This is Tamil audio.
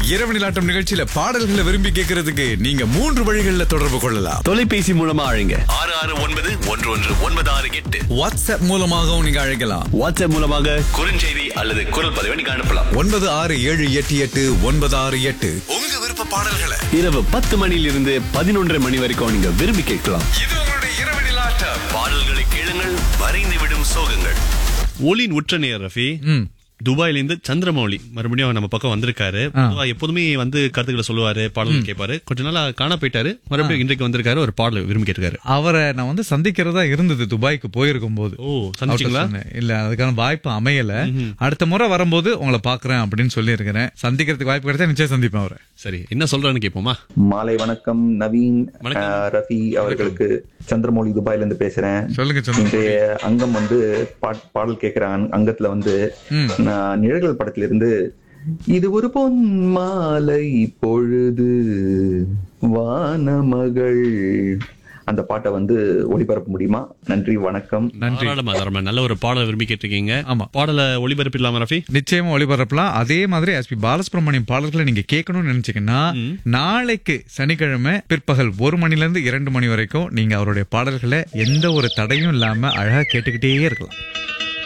இரவு நிலாட்டம் நிகழ்ச்சியில பாடல்களை விரும்பி கேட்கறதுக்கு நீங்க மூன்று வழிகளில் தொடர்பு கொள்ளலாம் தொலைபேசி மூலமா அழைங்க ஆறு ஆறு ஒன்பது ஒன்று ஒன்று ஒன்பது ஆறு எட்டு வாட்ஸ்அப் மூலமாகவும் நீங்க அழைக்கலாம் வாட்ஸ்அப் மூலமாக குறுஞ்செய்தி அல்லது குரல் பதிவை நீங்க அனுப்பலாம் ஒன்பது ஆறு ஏழு எட்டு எட்டு ஒன்பது ஆறு எட்டு உங்க விருப்ப பாடல்களை இரவு பத்து மணியிலிருந்து பதினொன்றரை மணி வரைக்கும் நீங்க விரும்பி கேட்கலாம் இது உங்களுடைய இரவு நிலாட்டம் பாடல்களை கேளுங்கள் வரைந்து விடும் சோகங்கள் ஒலியின் உற்ற நேர் ரஃபி துபாயில இருந்து சந்திரமௌலி மறுபடியும் நம்ம பக்கம் வந்திருக்காரு பொதுவா எப்போதுமே வந்து கருத்துக்களை சொல்லுவாரு பாடல்கள் கேட்பாரு கொஞ்ச நாளா காண போயிட்டாரு மறுபடியும் இன்றைக்கு வந்திருக்காரு ஒரு பாடல் விரும்பி கேட்டிருக்காரு அவரை நான் வந்து சந்திக்கிறதா இருந்தது துபாய்க்கு போயிருக்கும் போது ஓ சந்திச்சிங்களா இல்ல அதுக்கான வாய்ப்பு அமையல அடுத்த முறை வரும்போது உங்களை பாக்குறேன் அப்படின்னு சொல்லி இருக்கிறேன் சந்திக்கிறதுக்கு வாய்ப்பு கிடைச்சா நிச்சயம் சந்திப்பேன் அவரை சரி என்ன சொல்றான்னு கேட்போமா மாலை வணக்கம் நவீன் வணக்கம். அஹ், ரஃபி அவர்களுக்கு சந்திரமௌலி துபாயில இருந்து பேசுறேன் சொல்லுங்க சந்திரமௌலி. இன்றைய அங்கம் வந்து பாட்- பாடல் கேட்கிற அங்- அங்கத்துல வந்து நான் நிழல்கள் படத்துல இருந்து இது ஒரு பொன் மாலை பொழுது வானமகள் அந்த பாட்டை வந்து ஒளிபரப்ப முடியுமா நன்றி வணக்கம் நன்றி தாராளமா, தாராளமா. நல்ல ஒரு பாடலை விரும்பி கேட்டிருக்கீங்க ஆமா. பாடலை ஒளிபரப்பிடலாமா ரஃபி நிச்சயமா ஒளிபரப்பலாம் அதே மாதிரி எஸ்பி பாலசுப்ரமணியம் பாடல்களை நீங்க கேட்கணும்னு நினைச்சீங்கன்னா நாளைக்கு சனிக்கிழமை பிற்பகல் ஒரு மணில இருந்து இரண்டு மணி வரைக்கும் நீங்க அவருடைய பாடல்களை எந்த ஒரு தடையும் இல்லாம அழகா கேட்டுக்கிட்டே இருக்கலாம்